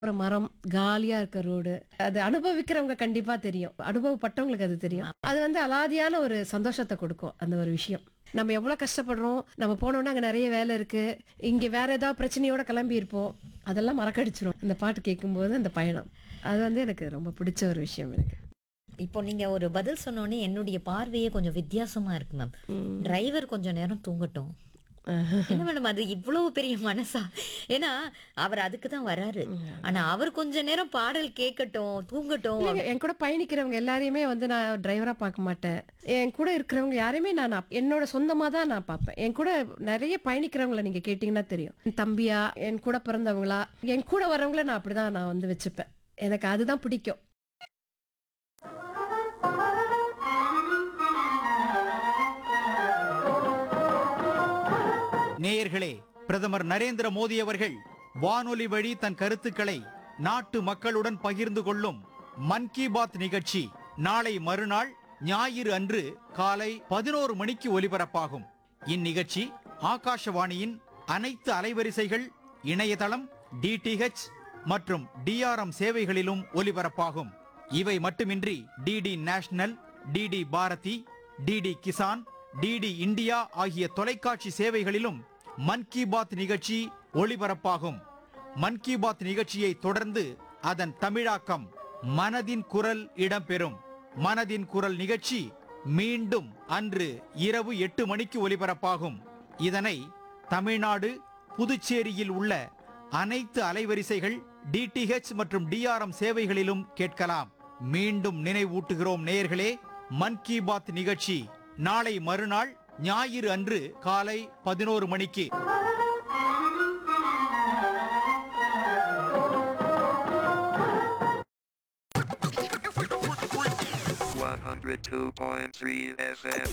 அப்புறம் மரம் காலியா இருக்க ரோடு அது அனுபவிக்கிறவங்க கண்டிப்பா தெரியும் அனுபவப்பட்டவங்களுக்கு அது தெரியும் அது வந்து அலாதியான ஒரு சந்தோஷத்தை கொடுக்கும் அந்த ஒரு விஷயம் நம்ம எவ்வளவு கஷ்டப்படுறோம் நம்ம போனோம்னா அங்க நிறைய வேலை இருக்கு இங்க வேற ஏதாவது பிரச்சனையோட கிளம்பி இருப்போம் அதெல்லாம் மறக்கடிச்சிரும் அந்த பாட்டு கேட்கும்போது அந்த பயணம் அது வந்து எனக்கு ரொம்ப பிடிச்ச ஒரு விஷயம் எனக்கு இப்போ நீங்க ஒரு பதில் சொன்னோடனே என்னுடைய பார்வையே கொஞ்சம் வித்தியாசமா இருக்கு மேம் டிரைவர் கொஞ்ச நேரம் தூங்கட்டும் என்ன மேடம் அது இவ்வளவு பெரிய மனசா ஏன்னா அவர் அதுக்கு தான் வராரு ஆனா அவர் கொஞ்ச நேரம் பாடல் கேட்கட்டும் தூங்கட்டும் இல்லைங்க, என் கூட பயணிக்கிறவங்க எல்லாரையுமே வந்து நான் டிரைவரா பார்க்க மாட்டேன் என் கூட இருக்கிறவங்க யாரையுமே நான் அப்- என்னோட சொந்தமா தான் நான் பார்ப்பேன் என் கூட நிறைய பயணிக்கிறவங்கள நீங்க கேட்டீங்கன்னா தெரியும் என் தம்பியா என் கூட பிறந்தவங்களா என் கூட வர்றவங்கள நான் அப்படிதான் நான் வந்து வச்சுப்பேன் எனக்கு அதுதான் பிடிக்கும் நேயர்களே பிரதமர் நரேந்திர மோடி அவர்கள் வானொலி வழி தன் கருத்துக்களை நாட்டு மக்களுடன் பகிர்ந்து கொள்ளும் மன் கி பாத் நிகழ்ச்சி நாளை மறுநாள் ஞாயிறு அன்று காலை பதினோரு மணிக்கு ஒலிபரப்பாகும் இந்நிகழ்ச்சி ஆகாஷவாணியின் அனைத்து அலைவரிசைகள் இணையதளம் டிடிஹெச் மற்றும் டிஆர்எம் சேவைகளிலும் ஒலிபரப்பாகும் இவை மட்டுமின்றி DD national DD Bharati DD Kisan DD India ஆகிய தொலைக்காட்சி சேவைகளிலும் மன் கி பாத் நிகழ்ச்சி ஒளிபரப்பாகும் மன் கி பாத் நிகழ்ச்சியை தொடர்ந்து அதன் தமிழாக்கம் மனதின் குரல் இடம்பெறும் மனதின் குரல் நிகழ்ச்சி மீண்டும் அன்று இரவு எட்டு மணிக்கு ஒலிபரப்பாகும் இதனை தமிழ்நாடு புதுச்சேரியில் உள்ள அனைத்து அலைவரிசைகள் டிடிஹெச் மற்றும் டிஆர்எம் சேவைகளிலும் கேட்கலாம் மீண்டும் நினைவூட்டுகிறோம் நேயர்களே மன் கி பாத் நிகழ்ச்சி நாளை மறுநாள் ஞாயிறு அன்று காலை பதினோரு மணிக்கு 102.3 FM.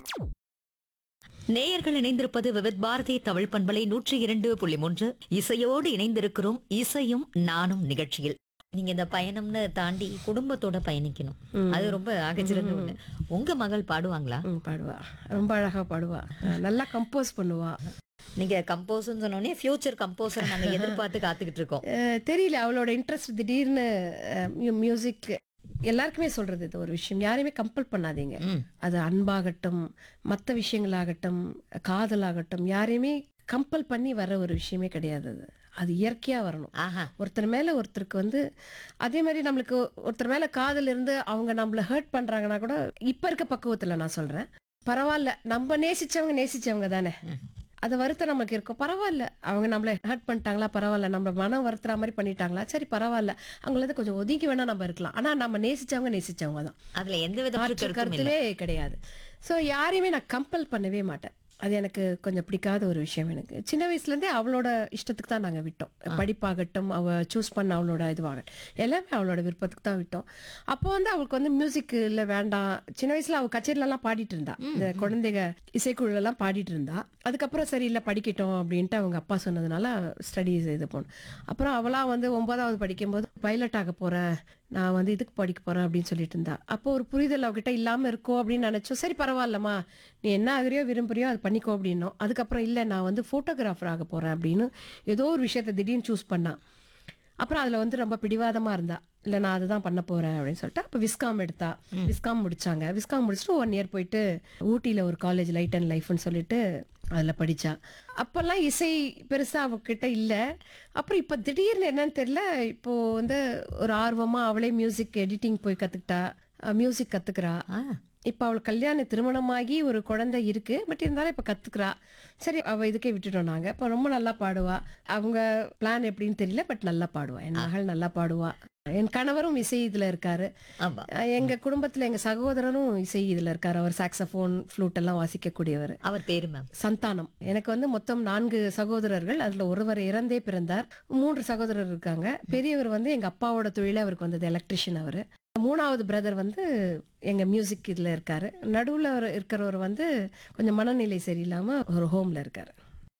நேயர்கள் இணைந்திருப்பது விவித் பாரதி தமிழ் பண்பலை நூற்றி இரண்டு புள்ளி மூன்று இசையோடு இணைந்திருக்கிறோம் இசையும் நானும் நிகழ்ச்சியில் நீங்க இந்த பயணம்னு தாண்டி குடும்பத்தோட பயணிக்கணும் அது ரொம்ப ஆகச்சிறந்த ஒண்ணு உங்க மகள் பாடுவாங்களா ம், பாடுவா ரொம்ப அழகா பாடுவா அஹ் நல்லா கம்போஸ் பண்ணுவா நீங்க கம்போஸ்ன்னு சொன்னோடனே ஃபியூச்சர் கம்போசர் நாங்க எதிர்பார்த்து காத்துக்கிட்டு இருக்கோம் அஹ் தெரியல அவளோட இன்ட்ரெஸ்ட் திடீர்னு மியூசிக் எல்லாருக்குமே சொல்றது இது ஒரு விஷயம் யாரையுமே கம்பல் பண்ணாதீங்க ம். அது அன்பாகட்டும் மற்ற விஷயங்களாகட்டும் காதலாகட்டும் யாரையுமே கம்பல் பண்ணி வர ஒரு விஷயமே கிடையாது அது அது இயற்கையா வரணும் ஆஹா ஒருத்தர் மேல ஒருத்தருக்கு வந்து அதே மாதிரி நம்மளுக்கு ஒருத்தர் மேல காதல் இருந்து அவங்க நம்மள ஹர்ட் பண்றாங்கன்னா கூட இப்ப இருக்க பக்குவத்துல நான் சொல்றேன் பரவாயில்ல நம்ம நேசிச்சவங்க நேசிச்சவங்க தானே அது வருத்தம் நமக்கு இருக்கும் பரவாயில்ல அவங்க நம்மள ஹர்ட் பண்ணிட்டாங்களா பரவாயில்ல நம்ம மனம் வருத்துற மாதிரி பண்ணிட்டாங்களா சரி பரவாயில்ல அவங்கள கொஞ்சம் ஒதுங்கி வேணா நம்ம இருக்கலாம் ஆனா நம்ம நேசிச்சவங்க நேசிச்சவங்க தான் அதுல எந்த வித மாற்று கருத்தும் இல்ல கருத்துவே கிடையாது சோ யாரையுமே நான் கம்பல் பண்ணவே மாட்டேன் அது எனக்கு கொஞ்சம் பிடிக்காத ஒரு விஷயம் எனக்கு சின்ன வயசுல இருந்தே அவளோட இஷ்டத்துக்கு தான் நாங்க விட்டோம் படிப்பாகட்டும் அவ சூஸ் பண்ண அவளோட இதுவாகட்டும் எல்லாமே அவளோட விருப்பத்துக்கு தான் விட்டோம் அப்போ வந்து அவளுக்கு வந்து மியூசிக் இல்ல வேண்டாம் சின்ன வயசுல அவ கச்சேரில எல்லாம் பாடிட்டு இருந்தா இந்த குழந்தைங்க இசைக்குழு எல்லாம் பாடிட்டு இருந்தா அதுக்கப்புறம் சரி இல்ல படிக்கட்டும் அப்படின்ட்டு அவங்க அப்பா சொன்னதுனால ஸ்டடீஸ் இது போனோம் அப்புறம் அவளா வந்து ஒன்பதாவது படிக்கும்போது பைலட் ஆக போறேன் நான் வந்து இதுக்கு படிக்க போறேன் அப்படின்னு சொல்லிட்டு இருந்தா அப்போ ஒரு புரிதல் அவகிட்ட இல்லாம இருக்கோ அப்படின்னு நினைச்சோம் சரி பரவாயில்லம்மா நீ என்ன ஆகுறியோ விரும்புறியோ அது பண்ணிக்கோ அப்படின்னோம் அதுக்கப்புறம் இல்ல நான் வந்து போட்டோகிராஃபர் ஆக போறேன் அப்படின்னு ஏதோ ஒரு விஷயத்த திடீர்னு சூஸ் பண்ணா அப்புறம் அதுல வந்து ரொம்ப பிடிவாதமா இருந்தா இல்ல நான் அதுதான் பண்ண போறேன் அப்படின்னு சொல்லிட்டு அப்ப விஸ்காம் எடுத்தா விஸ்காம் முடிச்சாங்க விஸ்காம் முடிச்சுட்டு ஒன் இயர் போயிட்டு ஊட்டியில ஒரு காலேஜ் லைட் அண்ட் லைஃப்னு சொல்லிட்டு அதுல படிச்சா அப்பெல்லாம் இசை பெருசா அவகிட்ட இல்ல அப்புறம் இப்ப திடீர்னு என்னன்னு தெரியல இப்போ வந்து ஒரு ஆர்வமா அவளே மியூசிக் எடிட்டிங் போய் கத்துக்கிட்டா மியூசிக் கத்துக்கிறா ஆ, இப்ப அவள் கல்யாண திருமணமாகி ஒரு குழந்தை இருக்கு பட் இருந்தாலும் இப்ப கத்துக்கிறா சரி அவ இதுக்கே விட்டுட்டோம் நாங்க இப்ப ரொம்ப நல்லா பாடுவா அவங்க பிளான் எப்படின்னு தெரியல பட் நல்லா பாடுவா என் மகள் நல்லா பாடுவா என் கணவரும் இசை இதுல இருக்காரு ஆமா அஹ் எங்க குடும்பத்துல எங்க சகோதரரும் இசை இதுல இருக்காரு அவர் சாக்ஸபோன் ஃப்ளூட் எல்லாம் வாசிக்கக்கூடியவர் அவர் பேரு மேம் சந்தானம் எனக்கு வந்து மொத்தம் நான்கு சகோதரர்கள் அதுல ஒருவர் இறந்தே பிறந்தார் மூன்று சகோதரர் இருக்காங்க பெரியவர் வந்து எங்க அப்பாவோட தொழில அவருக்கு வந்தது எலக்ட்ரிஷியன் அவரு மூணாவது பிரதர் வந்து எங்க மியூசிக் இதுல இருக்காரு நடுவுல ஒரு- இருக்கிறவர் வந்து கொஞ்சம் மனநிலை சரியில்லாம ஒரு ஹோம்ல இருக்காரு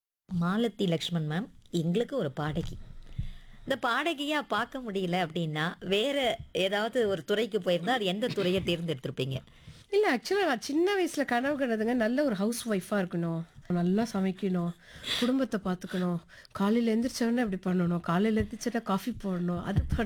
மாலதி லக்ஷ்மண் மேம் எங்களுக்கு ஒரு பாடகி இந்த பாடகியா பார்க்க முடியல அப்படின்னா வேற ஏதாவது ஒரு துறைக்கு போயிருந்தா அது எந்த துறையை தேர்ந்தெடுத்திருப்பீங்க இல்ல ஆக்சுவலா நான் சின்ன வயசுல கனவு கண்டதுங்க நல்ல ஒரு ஹவுஸ் ஒய்ஃபா இருக்கணும் நல்லா சமைக்கணும் குடும்பத்தை பாத்துக்கணும் காலையில எந்திரிச்ச உடனே இப்படி பண்ணணும் காலையில எந்திரிச்சா காஃபி போடணும் அது பண்ணணும்